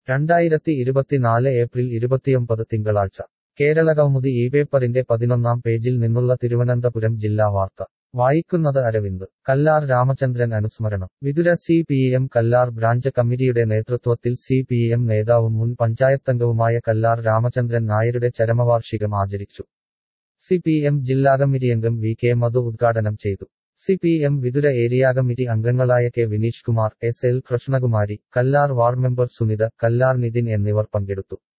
രണ്ടായിരത്തി ഇരുപത്തിനാല് ഏപ്രിൽ ഇരുപത്തിയൊമ്പത് തിങ്കളാഴ്ച കേരളകൗമുദി ഈ പേപ്പറിന്റെ പതിനൊന്നാം പേജിൽ നിന്നുള്ള തിരുവനന്തപുരം ജില്ലാ വാർത്ത വായിക്കുന്നത് അരവിന്ദ് കല്ലാർ രാമചന്ദ്രൻ അനുസ്മരണം Vithura C P M Kallar branch കമ്മിറ്റിയുടെ നേതൃത്വത്തിൽ സി പി എം നേതാവും മുൻ പഞ്ചായത്തംഗവുമായ കല്ലാർ രാമചന്ദ്രൻ നായരുടെ ചരമവാർഷികം ആചരിച്ചു സി പി എം ജില്ലാ കമ്മിറ്റിയംഗം വി കെ മധു ഉദ്ഘാടനം ചെയ്തു C P M Vithura area committee അംഗങ്ങളായ K Vineesh Kumar S L Krishnakumari Kallar ward member Sunitha Kallar Nithin എന്നിവർ പങ്കെടുത്തു